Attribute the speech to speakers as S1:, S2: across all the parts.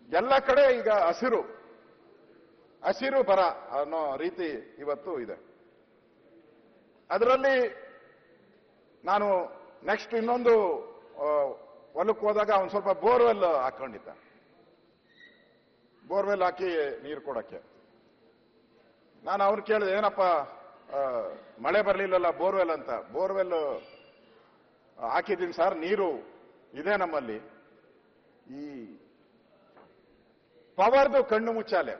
S1: ಎಲ್ಲ ಕಡೆ ಈಗ ಹಸಿರು ಹಸಿರು ಬರ ಅನ್ನೋ ರೀತಿ ಇವತ್ತು ಇದೆ ಅದರಲ್ಲಿ ನಾನು ನೆಕ್ಸ್ಟ್ ಇನ್ನೊಂದು ಆ, ಹೊಲಕ್ಕೆ ಹೋದಾಗ ಅವನು ಸ್ವಲ್ಪ ಬೋರ್ವೆಲ್ ಹಾಕೊಂಡಿದ್ದ ಬೋರ್ವೆಲ್ ಹಾಕಿ ನೀರು ಕೊಡಕ್ಕೆ ನಾನು ಅವ್ನು ಕೇಳಿದೆ ಏನಪ್ಪ ಆ, ಮಳೆ ಬರಲಿಲ್ಲಲ್ಲ ಬೋರ್ವೆಲ್ ಅಂತ ಬೋರ್ವೆಲ್ ಹಾಕಿದ್ದೀನಿ ಸರ್ ನೀರು ಇದೆ ನಮ್ಮಲ್ಲಿ ಈ ಪವರ್ದು ಕಣ್ಣು ಮುಚ್ಚಾಲೆ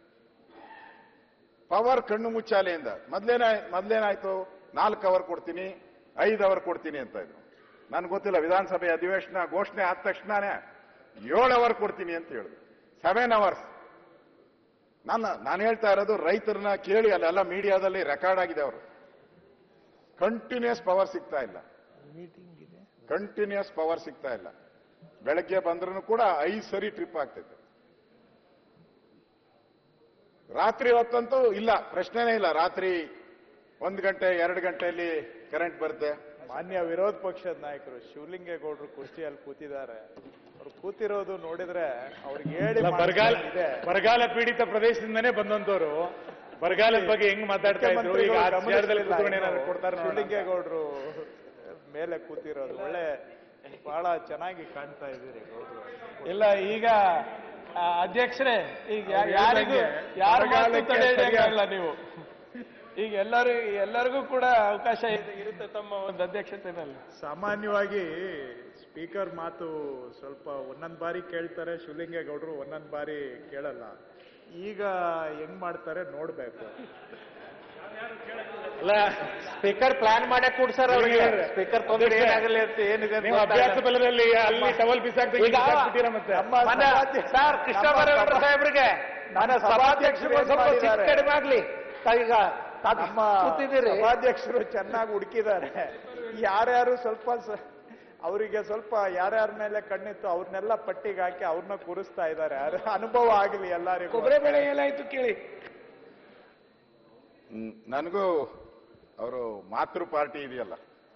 S1: ಪವರ್ ಕಣ್ಣು ಮುಚ್ಚಾಲೆಯಿಂದ ಮೊದ್ಲೇನ ಮೊದ್ಲೇನಾಯ್ತು ನಾಲ್ಕು ಅವರ್ ಕೊಡ್ತೀನಿ ಐದು ಅವರ್ ಕೊಡ್ತೀನಿ ಅಂತ ಇದ್ರು ನನ್ಗೆ ಗೊತ್ತಿಲ್ಲ ವಿಧಾನಸಭೆ ಅಧಿವೇಶನ ಘೋಷಣೆ ಆದ ತಕ್ಷಣನೇ ಏಳು ಅವರ್ ಕೊಡ್ತೀನಿ ಅಂತ ಹೇಳಿದ್ರು ಸೆವೆನ್ ಅವರ್ಸ್ ನಾನು ನಾನು ಹೇಳ್ತಾ ಇರೋದು ರೈತರನ್ನ ಕೇಳಿ ಅಲ್ಲೆಲ್ಲ ಮೀಡಿಯಾದಲ್ಲಿ ರೆಕಾರ್ಡ್ ಆಗಿದೆ ಅವರು ಕಂಟಿನ್ಯೂಸ್ ಪವರ್ ಸಿಗ್ತಾ ಇಲ್ಲ ಕಂಟಿನ್ಯೂಸ್ ಪವರ್ ಸಿಗ್ತಾ ಇಲ್ಲ ಬೆಳಗ್ಗೆ ಬಂದ್ರೂ ಕೂಡ ಐದು ಸರಿ ಟ್ರಿಪ್ ಆಗ್ತೈತೆ ರಾತ್ರಿ ಹೊತ್ತಂತೂ ಇಲ್ಲ ಪ್ರಶ್ನೆನೇ ಇಲ್ಲ ರಾತ್ರಿ ಒಂದು ಗಂಟೆ ಎರಡು ಗಂಟೆಯಲ್ಲಿ ಕರೆಂಟ್ ಬರುತ್ತೆ
S2: ಮಾನ್ಯ ವಿರೋಧ ಪಕ್ಷದ ನಾಯಕರು ಶಿವಲಿಂಗೇಗೌಡರು ಕುರ್ಚಿಯಲ್ಲಿ ಕೂತಿದ್ದಾರೆ ಅವ್ರು ಕೂತಿರೋದು ನೋಡಿದ್ರೆ ಅವ್ರಿಗೆ ಹೇಳಿ
S3: ಅಲ್ಲ, ಬರಗಾಲ
S2: ಮಾಡ್ಲಿಕ್ಕೆ ಇದೆ
S3: ಬರಗಾಲ ಪೀಡಿತ ಪ್ರದೇಶದಿಂದನೇ ಬಂದಂತವರು ಬರಗಾಲದ ಬಗ್ಗೆ ಹೆಂಗ್ ಮಾತಾಡ್ತಾ ಇದ್ರು ಈಗ ಆ ವಿಚಾರದಲ್ಲಿ ಕೂತ್ಕೊಂಡು ಏನಾದ್ರು ಕೊಡ್ತಾರೆ ನೋಡೋಣ ಅಂತ.
S2: ಶಿವಲಿಂಗೇಗೌಡರು ಮೇಲೆ ಕೂತಿರೋದು ಒಳ್ಳೆ ಬಹಳ ಚೆನ್ನಾಗಿ ಕಾಣ್ತಾ ಇದ್ದೀರಿ ಗೌಡ್ರು
S4: ಇಲ್ಲ ಈಗ ಆ, ಅಧ್ಯಕ್ಷರೇ ಈಗ ಯಾ-
S3: ಅವ್ರು
S4: ಯಾರಿಗೂ
S3: ಹೇಳ್ದಂಗೆ
S4: ಯಾರ
S3: ಬರಗಾಲಕ್ಕೆ
S4: ತಡೆಯಲ್ಲ ನೀವು ಈಗ ಎಲ್ಲರೂ ಎಲ್ಲರಿಗೂ ಕೂಡ ಅವಕಾಶ ಇದೆ- ಇರುತ್ತೆ ತಮ್ಮ ಒಂದು ಅಧ್ಯಕ್ಷತೆಯಲ್ಲಿ
S2: ಸಾಮಾನ್ಯವಾಗಿ ಸ್ಪೀಕರ್ ಮಾತು ಸ್ವಲ್ಪ ಒಂದೊಂದ್ ಬಾರಿ ಕೇಳ್ತಾರೆ ಶಿವಲಿಂಗೇಗೌಡರು ಒಂದೊಂದ್ ಬಾರಿ ಕೇಳಲ್ಲ ಈಗ ಹೆಂಗ್ ಮಾಡ್ತಾರೆ ನೋಡ್ಬೇಕು
S3: ಅಲ್ಲ
S4: ಸ್ಪೀಕರ್ ಪ್ಲಾನ್ ಮಾಡಕ್ ಕೂಡ್ಸಾರ
S3: ಅವ್ರಿಗೆ.
S4: ಸ್ಪೀಕರ್
S3: ತೊಂದ್ರೆ
S4: ಏನಾಗಲಿ ಅಂತ ಏನಿದೆ ಅಂತ
S3: ನೀವು
S4: ಗೊತ್ತಾಗಲ್ಲ.
S3: ಅಭ್ಯಾಸ ಬಲದಲ್ಲಿ ಅಲ್ಲಿ ಟವಲ್ ಬಿಸಾಕ್ಬೇಕು
S4: ಈಗ
S3: ಬಿಸಾಕ್ಬಿಟ್ಟಿರ ಮತ್ತೆ
S2: ನಮ್ಮ
S4: ಮನೆ-
S2: ಸಭಾಧ್ಯಕ್ಷ-
S4: ಸರ್ ಕೃಷ್ಣ
S2: ನಮ್ಮ
S4: ಬೈರೇಗೌಡ
S2: ಸಭಾ-
S4: ಸಾಹೇಬ್ರಿಗೆ
S2: ನನ್ನ ಸಭಾಧ್ಯಕ್ಷರು ಏನ್
S4: ಸ್ವಲ್ಪ ಸಿಟ್ಟು
S2: ಮಾಡಿದ್ದಾರೆ?
S4: ಕಡಿಮೆ ಆಗ್ಲಿ ಈಗ ತಾವು
S2: ನಮ್ಮ
S4: ಕೂತಿದ್ದೀರಿ
S2: ಸಭಾಧ್ಯಕ್ಷರು ಚೆನ್ನಾಗಿ ಹುಡುಕಿದ್ದಾರೆ ಯಾರ್ಯಾರು ಸ್ವಲ್ಪ ಸ- ಅವರಿಗೆ ಸ್ವಲ್ಪ ಯಾರ್ಯಾರ ಮೇಲೆ ಕಣ್ಣಿತ್ತು ಅವ್ರನ್ನೆಲ್ಲ ಪಟ್ಟಿಗೆ ಹಾಕಿ ಅವ್ರನ್ನ ಕೂರಿಸ್ತಾ ಇದ್ದಾರೆ ಅದ್ರ ಅನುಭವ ಆಗಲಿ ಎಲ್ಲರಿಗೂ
S4: ಕೊಬ್ಬರಿ ಬೆಳೆ ಏನಾಯ್ತು ಕೇಳಿ
S1: ಹ್ಮ್, ನನಗೂ ಅವರು ಮಾತೃ ಪಾರ್ಟಿ ಇದೆಯಲ್ಲ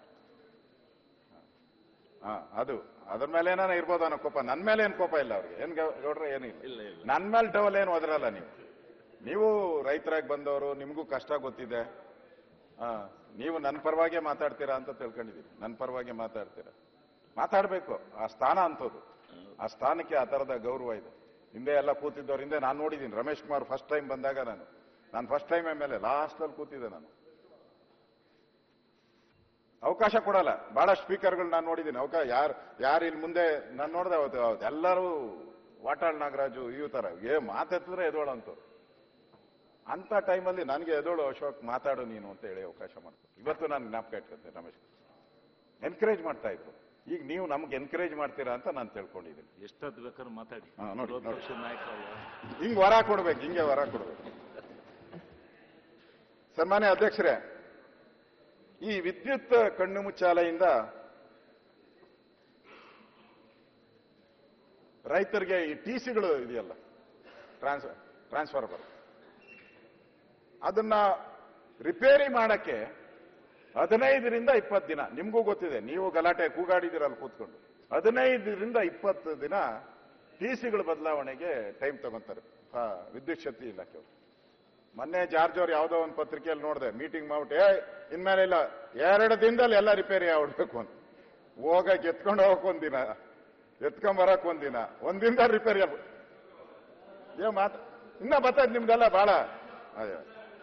S1: ಹಾ ಅದು ಅದ್ರ ಮೇಲೆ ಏನಾನ ಇರ್ಬೋದು ಅನ್ನೋ ಕೋಪ ನನ್ನ ಮೇಲೆ ಏನು ಕೋಪ ಇಲ್ಲ ಅವ್ರಿಗೆ ಏನ್ ಗೌ- ಗೌಡ್ರೆ ಏನಿಲ್ಲ ನನ್ನ ಮೇಲೆ ಟವಲ್ ಏನು ಒದರಲ್ಲ ನೀವು ನೀವು ರೈತರಾಗಿ ಬಂದವರು ನಿಮಗೂ ಕಷ್ಟ ಗೊತ್ತಿದೆ ಹಾ ನೀವು ನನ್ನ ಪರವಾಗೇ ಮಾತಾಡ್ತೀರಾ ಅಂತ ತಿಳ್ಕೊಂಡಿದ್ದೀನಿ ನನ್ನ ಪರವಾಗಿ ಮಾತಾಡ್ತೀರಾ ಮಾತಾಡಬೇಕು ಆ ಸ್ಥಾನ ಅಂತದ್ದು ಆ ಸ್ಥಾನಕ್ಕೆ ಆ ಥರದ ಗೌರವ ಇದೆ ಹಿಂದೆ ಎಲ್ಲ ಕೂತಿದ್ದವ್ರ ಹಿಂದೆ ನಾನು ನೋಡಿದ್ದೀನಿ ರಮೇಶ್ ಕುಮಾರ್ ಫಸ್ಟ್ ಟೈಮ್ ಬಂದಾಗ ನಾನು ನಾನು first time M L A ಲಾಸ್ಟಲ್ಲಿ ಕೂತಿದ್ದೆ ನಾನು ಅವಕಾಶ ಕೊಡಲ್ಲ ಬಹಳಷ್ಟು ಸ್ಪೀಕರ್ಗಳು ನಾನು ನೋಡಿದ್ದೀನಿ ಅವಕಾಶ ಯಾರು ಯಾರು ಇಲ್ಲಿ ಮುಂದೆ ನಾನು ನೋಡಿದೆ ಅವತ್ತು ಅವತ್ತು ಎಲ್ಲರೂ ವಾಟಾಳ್ ನಾಗರಾಜು ಇವ್ ತರ ಏ ಮಾತೆತ್ತಿದ್ರೆ ಎದೋಳಂತವ್ರು ಅಂತ ಟೈಮಲ್ಲಿ ನನಗೆ ಎದೋಳು ಅಶೋಕ್ ಮಾತಾಡು ನೀನು ಅಂತ ಹೇಳಿ ಅವಕಾಶ ಮಾಡ್ತಾರೆ ಇವತ್ತು ನಾನು ಜ್ಞಾಪಕ ಇಟ್ಕೊತೀನಿ ರಮೇಶ್ ಎನ್ಕರೇಜ್ ಮಾಡ್ತಾ ಇದ್ರು ಈಗ ನೀವು ನಮ್ಗೆ ಎನ್ಕರೇಜ್ ಮಾಡ್ತೀರಾ ಅಂತ ನಾನು ತಿಳ್ಕೊಂಡಿದ್ದೀನಿ
S5: ಎಷ್ಟೊತ್ತು ಬೇಕಾದ್ರೂ ಮಾತಾಡಿ
S1: ಹಾ, ನೋಡಿ,
S5: ವಿರೋಧ
S1: ನೋಡಿ.
S5: ಪಕ್ಷದ ನಾಯಕರಲ್ಲ
S1: ಹಿಂಗ್ ವರ ಕೊಡ್ಬೇಕು ಹಿಂಗೆ ವರ ಕೊಡ್ಬೇಕು ಸನ್ಮಾನ್ಯ ಅಧ್ಯಕ್ಷರೇ ಈ ವಿದ್ಯುತ್ ಕಣ್ಣು ಮುಚ್ಚಾಲೆಯಿಂದ ರೈತರಿಗೆ ಈ ಟಿ ಸಿಗಳು ಇದೆಯಲ್ಲ ಟ್ರಾನ್ಸ್ ಟ್ರಾನ್ಸ್ಫಾರ್ಮರ್ ಅದನ್ನ ರಿಪೇರಿ ಮಾಡಕ್ಕೆ ಹದಿನೈದರಿಂದ ಇಪ್ಪತ್ತು ದಿನ ನಿಮಗೂ ಗೊತ್ತಿದೆ ನೀವು ಗಲಾಟೆ ಕೂಗಾಡಿದಿರಲ್ಲ ಕೂತ್ಕೊಂಡು ಹದಿನೈದರಿಂದ ಇಪ್ಪತ್ತು ದಿನ ಟಿ ಸಿಗಳ ಬದಲಾವಣೆಗೆ ಟೈಮ್ ತಗೊಂತಾರೆ ಆ, ವಿದ್ಯುತ್ ಶಕ್ತಿ ಇಲಾಖೆಯವರು ಮೊನ್ನೆ ಜಾರ್ಜ್ ಅವ್ರು ಯಾವುದೋ ಒಂದು ಪತ್ರಿಕೆಯಲ್ಲಿ ನೋಡಿದೆ ಮೀಟಿಂಗ್ ಮಾಡ್ಬಿಟ್ಟು ಏ ಇನ್ಮೇಲೆ ಇಲ್ಲ ಎರಡು ದಿನದಲ್ಲಿ ಎಲ್ಲ ರಿಪೇರಿ ಆಗ್ಬಿಡ್ಬೇಕು ಅಂತ ಹೋಗಕ್ಕೆ ಎತ್ಕೊಂಡು ಹೋಗಕ್ ಒಂದಿನ ಎತ್ಕೊಂಡ್ ಬರಕ್ ಒಂದಿನ ಒಂದ್ ದಿನದಲ್ಲಿ ರಿಪೇರಿ ಆಗ್ಬಿಡು ಏ ಮಾತು ಇನ್ನ ಬರ್ತದೆ ನಿಮ್ದೆಲ್ಲ ಬಹಳ ಅದೇ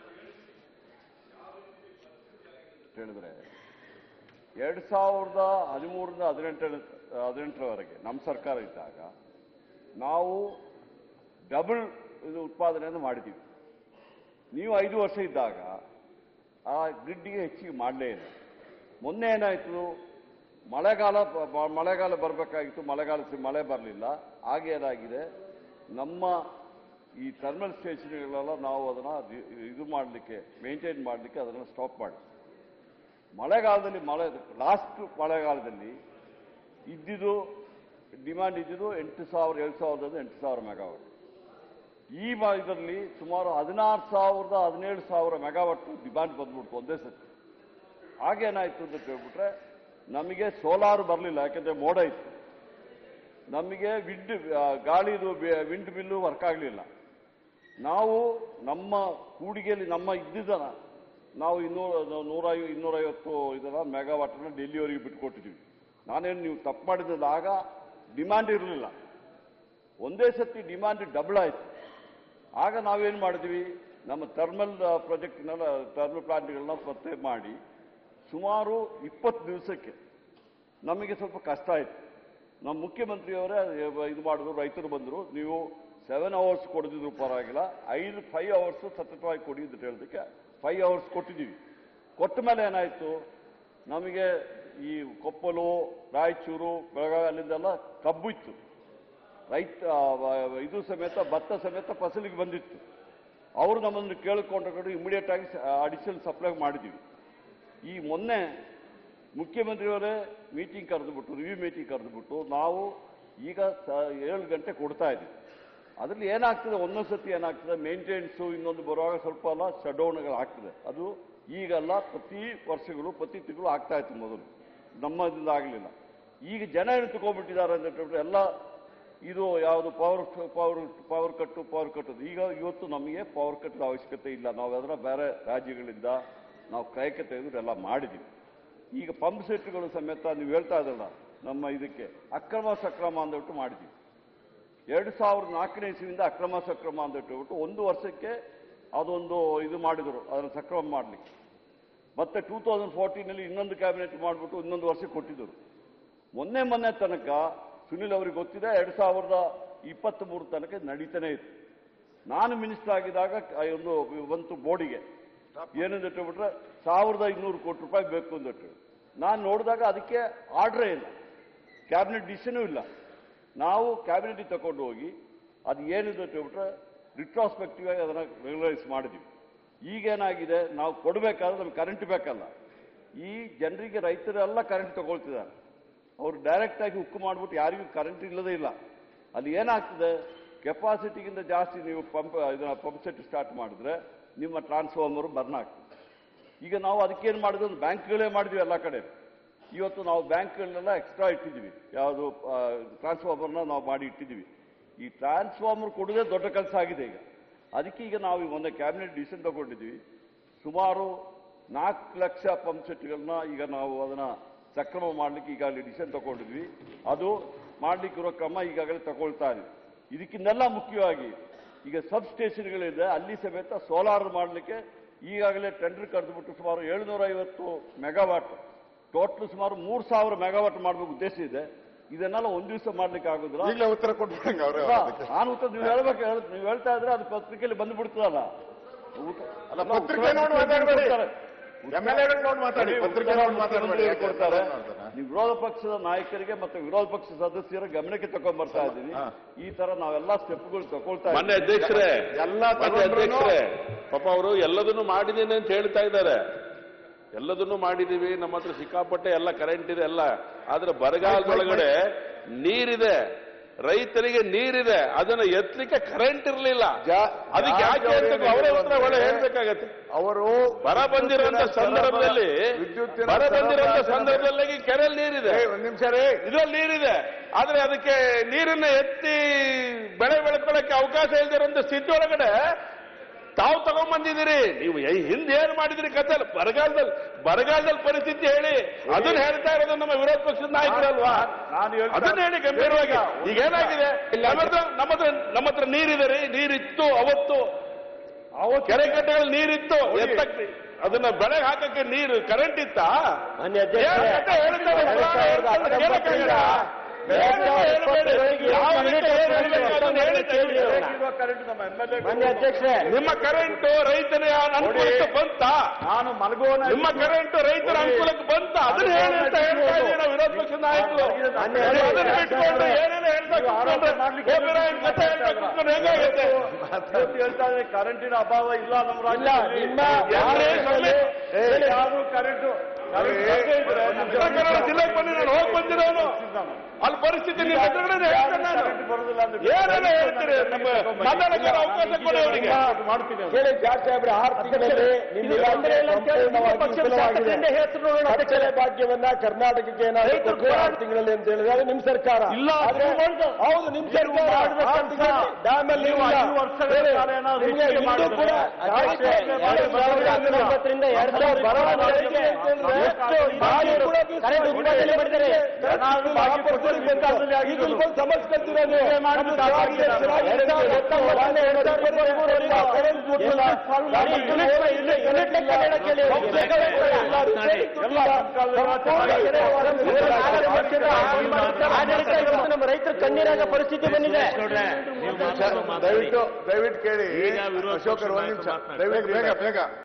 S6: ಹೇಳಿದ್ರೆ ಎರಡ್ ಸಾವಿರದ ಹದಿಮೂರರಿಂದ ಹದಿನೆಂಟರ ಹದಿನೆಂಟರವರೆಗೆ ನಮ್ಮ ಸರ್ಕಾರ ಇದ್ದಾಗ ನಾವು ಡಬಲ್ ಇದು ಉತ್ಪಾದನೆಯನ್ನು ಮಾಡಿದ್ದೀವಿ ನೀವು ಐದು ವರ್ಷ ಇದ್ದಾಗ ಆ ಗ್ರಿಡ್ಗೆ ಹೆಚ್ಚಿಗೆ ಮಾಡಲೇ ಇಲ್ಲ ಮೊನ್ನೆ ಏನಾಯಿತು ಮಳೆಗಾಲ ಬ- ಬ- ಮಳೆಗಾಲ ಬರಬೇಕಾಗಿತ್ತು ಮಳೆಗಾಲ ಸಿ- ಮಳೆ ಬರಲಿಲ್ಲ ಹಾಗೆ ಏನಾಗಿದೆ ನಮ್ಮ ಈ ಥರ್ಮಲ್ ಸ್ಟೇಷನ್ಗಳೆಲ್ಲ ನಾವು ಅದನ್ನು ಇದು ಮಾಡಲಿಕ್ಕೆ ಮೇಂಟೈನ್ ಮಾಡಲಿಕ್ಕೆ ಅದನ್ನು ಸ್ಟಾಪ್ ಮಾಡಿ ಮಳೆಗಾಲದಲ್ಲಿ ಮಳೆ ಲಾಸ್ಟ್ ಮಳೆಗಾಲದಲ್ಲಿ ಇದ್ದಿದ್ದು ಡಿಮ್ಯಾಂಡ್ ಇದ್ದಿದ್ದು ಎಂಟು ಸಾವಿರ ಏಳು ಸಾವಿರದಿಂದ ಎಂಟು ಸಾವಿರ ಮೆಗಾವಾಟ್ ಈ ಮ- ಇದರಲ್ಲಿ ಸುಮಾರು ಹದಿನಾರು ಸಾವಿರದ ಹದಿನೇಳು ಸಾವಿರ ಮೆಗಾವಾಟ್ ಡಿಮ್ಯಾಂಡ್ ಬಂದ್ಬಿಡ್ತು ಒಂದೇ ಸತಿ ಹಾಗೇನಾಯ್ತು ಅಂತ ಹೇಳ್ಬಿಟ್ರೆ ನಮಗೆ ಸೋಲಾರ್ ಬರಲಿಲ್ಲ ಯಾಕೆಂದ್ರೆ ಮೋಡ ಇತ್ತು ನಮಗೆ ವಿಂಡ್ ಗಾಳಿದು ವಿಂಡ್ ಬಿಲ್ಲು ವರ್ಕ್ ಆಗಲಿಲ್ಲ ನಾವು ನಮ್ಮ ಕೂಡಿಗೆಯಲ್ಲಿ ನಮ್ಮ ಇದ್ದಿದ್ದನ ನಾವು ಇನ್ನೂರ ನೂರ ಇನ್ನೂರೈವತ್ತು ಇದನ್ನ ಮೆಗಾವಾಟನ್ನ ಡೆಲ್ಲಿವರೆಗೆ ಬಿಟ್ಕೊಟ್ಟಿದ್ದೀವಿ ನಾನೇನು ನೀವು ತಪ್ಪು ಮಾಡಿದ್ದಿಲ್ಲ ಆಗ ಡಿಮಾಂಡ್ ಇರಲಿಲ್ಲ ಒಂದೇ ಸತಿ ಡಿಮಾಂಡ್ ಡಬಲ್ ಆಯಿತು ಆಗ ನಾವೇನು ಮಾಡಿದ್ವಿ ನಮ್ಮ ಥರ್ಮಲ್ ಪ್ರಾಜೆಕ್ಟ್ನೆಲ್ಲ ಥರ್ಮಲ್ ಪ್ಲಾಂಟ್ಗಳನ್ನ ಪತ್ತೆ ಮಾಡಿ ಸುಮಾರು ಇಪ್ಪತ್ತು ದಿವಸಕ್ಕೆ ನಮಗೆ ಸ್ವಲ್ಪ ಕಷ್ಟ ಆಯಿತು ನಮ್ಮ ಮುಖ್ಯಮಂತ್ರಿಯವರೇ ಇದು ಮಾಡಿದ್ರು ರೈತರು ಬಂದರು ನೀವು ಸೆವೆನ್ ಅವರ್ಸ್ ಕೊಡದಿದ್ರು ಪರವಾಗಿಲ್ಲ ಐದು ಫೈವ್ ಅವರ್ಸ್ ಸತತವಾಗಿ ಕೊಡಿ ಅಂತ ಹೇಳೋದಕ್ಕೆ ಫೈವ್ ಅವರ್ಸ್ ಕೊಟ್ಟಿದ್ದೀವಿ ಕೊಟ್ಟ ಮೇಲೆ ಏನಾಯಿತು ನಮಗೆ ಈ ಕೊಪ್ಪಲು ರಾಯಚೂರು ಬೆಳಗಾವಿ ಅಲ್ಲಿಂದೆಲ್ಲ ಕಬ್ಬು ಇತ್ತು ರೈತ ಆ, ವ- ಇದು ಸಮೇತ ಭತ್ತ ಸಮೇತ ಫಸಲಿಗೆ ಬಂದಿತ್ತು ಅವರು ನಮ್ಮನ್ನು ಕೇಳಿಕೊಂಡು ಇಮಿಡಿಯೇಟ್ ಆಗಿ ಅಡಿಷನಲ್ ಸಪ್ಲೈ ಮಾಡಿದ್ದೀವಿ ಈ ಮೊನ್ನೆ ಮುಖ್ಯಮಂತ್ರಿಯವರೇ ಮೀಟಿಂಗ್ ಕರೆದುಬಿಟ್ಟು ರಿವ್ಯೂ ಮೀಟಿಂಗ್ ಕರೆದುಬಿಟ್ಟು ನಾವು ಈಗ ಸ- ಏಳು ಗಂಟೆ ಕೊಡ್ತಾ ಇದ್ದೀವಿ ಅದರಲ್ಲಿ ಏನಾಗ್ತದೆ ಒಂದೊಂದು ಸತಿ ಏನಾಗ್ತದೆ ಮೇಂಟೆನೆನ್ಸು ಇನ್ನೊಂದು ಬರುವಾಗ ಸ್ವಲ್ಪ ಎಲ್ಲ ಶಟ್ಡೌನ್ಗಳು ಆಗ್ತದೆ ಅದು ಈಗೆಲ್ಲ ಪ್ರತಿ ವರ್ಷಗಳು ಪ್ರತಿ ತಿಂಗಳು ಆಗ್ತಾ ಇತ್ತು ಮೊದಲು ನಮ್ಮದಿಂದ ಆಗಲಿಲ್ಲ ಈಗ ಜನ ಏನು ತಗೊಂಡ್ಬಿಟ್ಟಿದ್ದಾರೆ ಅಂತ ಹೇಳ್ಬಿಟ್ಟು ಎಲ್ಲ ಇದು ಯಾವುದು power power power cut power cut ಈಗ ಇವತ್ತು ನಮಗೆ ಪವರ್ ಕಟ್ಟದ ಅವಶ್ಯಕತೆ ಇಲ್ಲ ನಾವು ಅದನ್ನ ಬೇರೆ ರಾಜ್ಯಗಳಿಂದ ನಾವು ಕ್ರಯಕ್ಕೆ ತೆಗೆದು ಎಲ್ಲ ಮಾಡಿದ್ದೀವಿ ಈಗ ಪಂಪ್ ಸೆಟ್ಗಳು ಸಮೇತ ನೀವು ಹೇಳ್ತಾ ಇದ್ದಲ್ಲ ನಮ್ಮ ಇದಕ್ಕೆ ಅಕ್ರಮ ಸಕ್ರಮ ಅಂದ್ಬಿಟ್ಟು ಮಾಡಿದ್ದೀವಿ ಎರಡು ಸಾವಿರದ ನಾಲ್ಕನೇ ಇಸ್ವಿಯಿಂದ ಅಕ್ರಮ ಸಕ್ರಮ ಅಂತ ಹೇಳ್ಬಿಟ್ಟು ಒಂದು ವರ್ಷಕ್ಕೆ ಅದೊಂದು ಇದು ಮಾಡಿದರು ಅದನ್ನು ಸಕ್ರಮ ಮಾಡಲಿಕ್ಕೆ ಮತ್ತೆ ಟೂ ತೌಸಂಡ್ ಫೋರ್ಟೀನಲ್ಲಿ ಇನ್ನೊಂದು ಕ್ಯಾಬಿನೆಟ್ ಮಾಡಿಬಿಟ್ಟು ಇನ್ನೊಂದು ವರ್ಷ ಕೊಟ್ಟಿದ್ದರು ಮೊನ್ನೆ ಮೊನ್ನೆ ತನಕ ಸುನಿಲ್ ಅವ್ರಿಗೆ ಗೊತ್ತಿದೆ ಎರಡು ಸಾವಿರದ ಇಪ್ಪತ್ತ್ ಮೂರು ತನಕ ಇದು ನಡೀತಾನೆ ಇತ್ತು ನಾನು ಮಿನಿಸ್ಟರ್ ಆಗಿದ್ದಾಗ ಆ ಒಂದು ಬಂತು ಬೋರ್ಡಿಗೆ ಏನಂತ ಹೇಳ್ಬಿಟ್ರೆ ಸಾವಿರದ ಇನ್ನೂರು ಕೋಟಿ ರೂಪಾಯಿ ಬೇಕು ಅಂದಟ್ಟು ನಾನು ನೋಡಿದಾಗ ಅದಕ್ಕೆ ಆರ್ಡ್ರೇ ಇಲ್ಲ ಕ್ಯಾಬಿನೆಟ್ ಡಿಸಿಷನೂ ಇಲ್ಲ ನಾವು ಕ್ಯಾಬಿನೆಟ್ ತಗೊಂಡು ಹೋಗಿ ಅದು ಏನಿದೆ ಅಂತ ಹೇಳ್ಬಿಟ್ರೆ ರಿಟ್ರಾಸ್ಪೆಕ್ಟಿವ್ ಆಗಿ ಅದನ್ನು ರೆಗ್ಯುಲೈಸ್ ಮಾಡಿದ್ವಿ ಈಗೇನಾಗಿದೆ ನಾವು ಕೊಡಬೇಕಾದ್ರೆ ನಮ್ಗೆ ಕರೆಂಟ್ ಬೇಕಲ್ಲ ಈ ಜನರಿಗೆ ರೈತರೆಲ್ಲ ಕರೆಂಟ್ ತಗೊಳ್ತಿದ್ದಾರೆ ಅವರು ಡೈರೆಕ್ಟ್ ಆಗಿ ಉಕ್ಕು ಮಾಡಿಬಿಟ್ಟು ಯಾರಿಗೂ ಕರೆಂಟ್ ಇಲ್ಲದೇ ಇಲ್ಲ ಅಲ್ಲಿ ಏನಾಗ್ತದೆ ಕೆಪಾಸಿಟಿಗಿಂತ ಜಾಸ್ತಿ ನೀವು ಪಂಪ್ ಇದನ್ನ ಪಂಪ್ ಸೆಟ್ ಸ್ಟಾರ್ಟ್ ಮಾಡಿದ್ರೆ ನಿಮ್ಮ ಟ್ರಾನ್ಸ್ಫಾರ್ಮರ್ ಬರ್ನ್ ಆಗ್ತದೆ ಈಗ ನಾವು ಅದಕ್ಕೇನು ಮಾಡಿದ್ವಿ ಒಂದು ಬ್ಯಾಂಕ್ಗಳೇ ಮಾಡಿದ್ವಿ ಎಲ್ಲ ಕಡೆ ಇವತ್ತು ನಾವು ಬ್ಯಾಂಕ್ಗಳನ್ನೆಲ್ಲ ಎಕ್ಸ್ಟ್ರಾ ಇಟ್ಟಿದ್ದೀವಿ ಯಾವುದು ಟ್ರಾನ್ಸ್ಫಾರ್ಮರ್ನ ನಾವು ಮಾಡಿ ಇಟ್ಟಿದ್ದೀವಿ ಈ ಟ್ರಾನ್ಸ್ಫಾರ್ಮರ್ ಕೊಡೋದೇ ದೊಡ್ಡ ಕೆಲಸ ಆಗಿದೆ ಈಗ ಅದಕ್ಕೆ ಈಗ ನಾವು ಈಗ ಒಂದು ಕ್ಯಾಬಿನೆಟ್ ಡಿಸಿಷನ್ ತಗೊಂಡಿದ್ದೀವಿ ಸುಮಾರು ನಾಲ್ಕು ಲಕ್ಷ ಪಂಪ್ ಸೆಟ್ಗಳನ್ನ ಈಗ ನಾವು ಅದನ್ನ ಸಕ್ರಮ ಮಾಡಲಿಕ್ಕೆ ಈಗಾಗಲೇ ಡಿಸಿಷನ್ ತಗೊಂಡಿದ್ವಿ ಅದು ಮಾಡಲಿಕ್ಕಿರೋ ಕ್ರಮ ಈಗಾಗಲೇ ತಗೊಳ್ತಾ ಇದ್ವಿ ಇದಕ್ಕಿನ್ನೆಲ್ಲ ಮುಖ್ಯವಾಗಿ ಈಗ ಸಬ್ ಸ್ಟೇಷನ್ಗಳಿದೆ ಅಲ್ಲಿ ಸಮೇತ ಸೋಲಾರ್ ಮಾಡಲಿಕ್ಕೆ ಈಗಾಗಲೇ ಟೆಂಡರ್ ಕರೆದುಬಿಟ್ಟು ಸುಮಾರು ಏಳ್ನೂರ ಐವತ್ತು ಮೆಗಾವಾಟ್ ಟೋಟಲ್ ಸುಮಾರು ಮೂರು ಸಾವಿರ ಮೆಗಾವಾಟ್ ಮಾಡಬೇಕು ಉದ್ದೇಶ ಇದೆ ಇದನ್ನೆಲ್ಲ ಒಂದ್ ದಿವಸ ಮಾಡ್ಲಿಕ್ಕೆ ಆಗುದಿಲ್ಲ
S1: ಈಗಲೇ ಉತ್ತರ ಕೊಟ್ಬಿಟ್ಟಂಗೆ ಅವ್ರೆ
S6: ಅಲ್ಲ, ನಾನು ಉತ್ತರ ನೀವು ಹೇಳ್ಬೇಕು ಹೇಳ್- ನೀವು ಹೇಳ್ತಾ ಇದ್ರೆ ಅದು ಪತ್ರಿಕೆಯಲ್ಲಿ ಬಂದ್ಬಿಡ್ತದಲ್ಲ ಉತ್ತ-
S1: ಅಲ್ಲ,
S6: ಅಲ್ಲ,
S1: ಪತ್ರಿಕೆ
S6: ಉತ್ತರ
S1: ನೋಡಿ ಮಾತಾಡ್ಬೇಡಿ.
S6: ಕೊಡ್ತಾರೆ.
S1: ಎಮ್ಎಲ್ಎಗಳು ನೋಡಿ ಮಾತಾಡಿ
S6: ಉತ್ತರ
S1: ಪತ್ರಿಕೆ ನೋಡಿ ಮಾತಾಡ್ಬೇಡಿ ಯಾಕೆ
S6: ಕೊಡ್ತಾರೆ
S1: ಮಾಡ್ತಾನೆ?
S6: ನೀವು ವಿರೋಧ ಪಕ್ಷದ ನಾಯಕರಿಗೆ ಮತ್ತೆ ವಿರೋಧ ಪಕ್ಷದ ಸದಸ್ಯರ ಗಮನಕ್ಕೆ ತಗೊಂಡ್ ಬರ್ತಾ ಇದ್ದೀನಿ
S1: ಹಾ.
S6: ಈ ತರ ನಾವೆಲ್ಲ ಸ್ಟೆಪ್ಗಳು ತಗೊಳ್ತಾ
S5: ಮೊನ್ನೆ
S6: ಇದ್ದೀವಿ
S5: ಅಧ್ಯಕ್ಷರೇ
S1: ಎಲ್ಲ
S5: ಮೊನ್ನೆ
S1: ತಗೊಂಡ್ರುನು-
S5: ಅಧ್ಯಕ್ಷರೇ ಪಾಪ ಅವರು ಎಲ್ಲದನ್ನು ಮಾಡಿದ್ದೀನಿ ಅಂತ ಹೇಳ್ತಾ ಇದ್ದಾರೆ ಎಲ್ಲದನ್ನು ಮಾಡಿದೀವಿ ನಮ್ಮ ಹತ್ರ ಸಿಕ್ಕಾಪಟ್ಟೆ ಎಲ್ಲ ಕರೆಂಟ್ ಇದೆ ಎಲ್ಲ ಆದ್ರೆ ಬರಗಾಲದೊಳಗಡೆ ನೀರಿದೆ ರೈತರಿಗೆ ನೀರಿದೆ ಅದನ್ನ ಎತ್ತಲಿಕ್ಕೆ ಕರೆಂಟ್ ಇರಲಿಲ್ಲ
S6: ಜಾ-
S5: ಅದಕ್ಕೆ ಯಾಕೆ
S6: ಜಾರ್ಜ್
S5: ಅಂತ
S6: ಅವ್ರು
S5: ಅವರೇ
S6: ಏನು
S5: ಉತ್ತರ ಒಳ್ಳೆ ಹೇಳ್ಬೇಕಾಗತ್ತೆ
S6: ಅವರು
S5: ಬರ ಬಂದಿರುವಂತ ಸಂದರ್ಭದಲ್ಲಿ
S6: ವಿದ್ಯುತ್ತಿನ
S5: ಬರ ಬಂದಿರುವಂತ
S6: ಸರಬರಾಜಿನ-
S5: ಸಂದರ್ಭದಲ್ಲಿ ಕೆರೆಯಲ್ಲಿ ನೀರಿದೆ
S6: ಒಂದ್ ನಿಮಿಷ ರೀ
S5: ಇದ್ರಲ್ಲಿ ನೀರಿದೆ ಆದ್ರೆ ಅದಕ್ಕೆ ನೀರನ್ನ ಎತ್ತಿ ಬೆಳೆ ಬೆಳ್ಕೊಳ್ಳಕ್ಕೆ ಅವಕಾಶ ಇಲ್ದಿರೋಂಥ ಸ್ಥಿತಿ ಒಳಗಡೆ ತಾವು ತಗೊಂಡ್ಬಂದಿದ್ದೀರಿ ನೀವು ಏ- ಹಿಂದೆ ಏನ್ ಮಾಡಿದಿರಿ ಕತೆ ಅಲ್ಲ. ಬರಗಾಲದಲ್ಲಿ ಬರಗಾಲದಲ್ಲಿ ಪರಿಸ್ಥಿತಿ ಹೇಳಿ ಅದನ್ನ ಹೇಳ್ತಾ ಇರೋದು ನಮ್ಮ ವಿರೋಧ ಪಕ್ಷದ ನಾಯಕರಲ್ವಾ
S6: ನಾನು ಹೇಳ್ತಾ-
S5: ಅದನ್ನ ಹೇಳಿ ಗಂಭೀರವಾಗಿ ಈಗ ಏನಾಗಿದೆ ನಮ್ಮ ಹತ್ರ ನಮ್ಮ ಹತ್ರ ನಮ್ಮ ಹತ್ರ ನೀರಿದೆ ರೀ ನೀರಿತ್ತು ಅವತ್ತು ಕೆರೆ ಕಟ್ಟೆಗಳಲ್ಲಿ ನೀರಿತ್ತು ಎತ್ತಕ್ಕೆ ಅದನ್ನ ಬೆಳೆಗೆ ಹಾಕಕ್ಕೆ ನೀರು ಕರೆಂಟ್ ಇತ್ತಾ
S4: ಮಾನ್ಯ ಅಧ್ಯಕ್ಷರೇ,
S5: ಏನ್ ಕತೆ ಹೇಳ್ತಾರೆ?
S4: ಎರಡು ಸಾವಿರದ
S5: ಕೇಳಕ್ಕಾಗಲ್ಲ.
S4: ಎರಡು ಸಾವಿರದ ಇಪ್ಪತ್ತರವರೆಗೆ
S5: ಯಾವ
S4: ಏನು
S5: ರೀತಿ ಹೇಳ್ಬೇಕು ಅದನ್ನ ಹೇಳಿ
S4: ಕೇಳಿ ಅವ್ರನ್ನ.
S6: ಇರುವ ಕರೆಂಟ್ ನಮ್ಮ MLA ಗಳು-
S4: ಮಾನ್ಯ ಅಧ್ಯಕ್ಷರೇ
S5: ನಿಮ್ಮ ಕರೆಂಟ್ ರೈತರ ಅನುಕೂಲಕ್ಕೆ ಬಂತ
S6: ನಾನು ಮಲಗುವನ
S5: ನಿಮ್ಮ ಕರೆಂಟ್ ರೈತರ ಅನುಕೂಲಕ್ಕೆ ಬಂತ ಅದನ್ನ ಹೇಳಿ ಅಂತ ಹೇಳ್ತಾ ಇದ್ದೀವಿ ನಾವು ವಿರೋಧ ಪಕ್ಷದ ನಾಯಕರು
S6: ಮಾನ್ಯ
S5: ನೀವು ಅದನ್ನ ಬಿಟ್ಕೊಂಡು ಏನೇನು ಹೇಳ್ತಾ ಕೂತ್ಕೊಂಡ್ರೆ ಒಬ್ಬರಾಯನ್ ಕಥೆ ಹೇಳ್ತಾ ಕೂತ್ಕೊಂಡ್ರೆ ಹೆಂಗಾಗುತ್ತೆ
S6: ಇವತ್ತು ಹೇಳ್ತಾ ಇದ್ದಾರೆ ಕರೆಂಟಿನ ಅಭಾವ ಇಲ್ಲ ನಮ್ಮ
S4: ಇಲ್ಲ,
S6: ರಾಜ್ಯದಲ್ಲಿ
S4: ನಿಮ್ಮ
S5: ಯಾರೇ
S6: ರಾಜ್ಯದಲ್ಲಿ
S5: ಸೊನ್ನೆ-
S6: ಯಾರು ಕರೆಂಟು ಕರೆಂಟ್ ಬರ್ದೇ ಇದ್ರೆ ನಮ್ಮ
S5: ಉತ್ತರ ಕನ್ನಡ ಜಿಲ್ಲೆಗೆ ಬಂದು ನಾನು ಹೋಗಿ ಬಂದಿರೋನು ಅಲ್ಲಿ ಪರಿಸ್ಥಿತಿ ನಿಮ್ಮ ಎದುರುಗಡೆ ಹೇಳ್ತೇನೆ ನಾನು.
S6: ಬರುದಿಲ್ಲ ಅಂದ್ರೆ
S5: ಏನೆಲ್ಲ ಹೇಳ್ತೀರಿ ನಮ್ಮ ಮಾತಾಡಕ್ಕೆ ಅವಕಾಶ ಕೊಡಿ ಅವರಿಗೆ
S6: ಮಾಡ್ತೀನಿ ಅವ್ರು.
S7: ಕೇಳಿ ಜಾರ್ಜ್ ಸಾಹೇಬ್ರೆ ಆರು ತಿಂಗಳಲ್ಲಿ ನಿಮ್ಮ ಇಲಾಖೆ ಸಂಪೂರ್ಣವಾಗಿ ವಿಫಲವಾಗಿದೆ. ಕಚ್ಚಲೆ ಭಾಗ್ಯವನ್ನ ಕರ್ನಾಟಕಕ್ಕೆ ಏನಾದ್ರು ಕೊಟ್ರೆ ಆರು ತಿಂಗಳಲ್ಲಿ ಅಂತ ಹೇಳಿದ್ರೆ ಅದು ನಿಮ್ ಸರ್ಕಾರ
S6: ಇಲ್ಲ,
S7: ಆದ್ರೆ
S6: ನೀವು ಮಾಡ್ದ-
S7: ಹೌದು ನಿಮ್ ಸರ್ಕಾರ ಆರು ತಿಂಗಳಲ್ಲಿ ಡ್ಯಾಮ್ ಅಲ್ಲಿ
S6: ನೀವು ಐದು ವರ್ಷಗಳ
S7: ಹೇಳಿ,
S6: ಕಾಲ ಏನಾದ್ರು
S7: ನಿಮ್ಗೆ
S6: ಹೆಚ್ಚಿಗೆ
S7: ಇಂದು
S6: ಮಾಡಿದ್ರೆ
S7: ಕೂಡ
S6: ಅಧ್ಯಕ್ಷೆ,
S7: ಎರಡು ಸಾವಿರದ ಹತ್ತೊಂಬತ್ತರಿಂದ ಎರಡು ಸಾವಿರದ ಬರವಣಿಗೆ ಎಷ್ಟು ಬಾರಿ ಕೂಡ ಕರೆಂಟ್ ಉತ್ಪಾದನೆ ಮಾಡಿದ್ದಾರೆ
S6: ಏನಾದ್ರು ಬಾಕಿ ಕೊಡ್ತೀರಿ ಬೇಕಾದಲ್ಲಿ ಆಗಿ
S7: ಈಗ ಸ್ವಲ್ಪ ಸಮಸ್ಕೊಳ್ತೀರಾ ನೀವು
S6: ಮಾಡಿ
S7: ನಮ್ದು ಜಾರಿಗೆ ಚೆನ್ನಾಗಿ ಎರಡ್ ಸಾವಿರದ ಹತ್ತೊಂಬತ್ತರಿಂದ ಎರಡ್ ಸಾವಿರದ ಇಪ್ಪತ್ಮೂರರಿಂದ ಕರೆಂಟ್ ಕೊಟ್ಟಿಲ್ಲ. ಗಾಡಿ ಯೂನಿಟ್ ಬೈ ಯೂನಿಟ್ ಯೂನಿಟ್ ಲೆಕ್ಕ ಹೇಳಕ್ಕೆ ಹೇಳಿ ಅವ್ರಿಗೆ. ಎಲ್ಲ ರಿಪೇರಿ ಕೊಟ್ಟಿಲ್ಲ. ಸಂಪೂರ್ಣ ಕೆರೆವಾರ ಆಡಳಿತ ಇವತ್ತು ನಮ್ಮ ರೈತರ ಕಣ್ಣೀರಾಗ ಪರಿಸ್ಥಿತಿ ಬಂದಿದೆ
S1: ದಯವಿಟ್ಟು ದಯವಿಟ್ಟು ಕೇಳಿ ಅಶೋಕರ್ ಒಂದ್ ನಿಮಿಷ ದಯವಿಟ್ಟು ಬೇಗ ಬೇಗ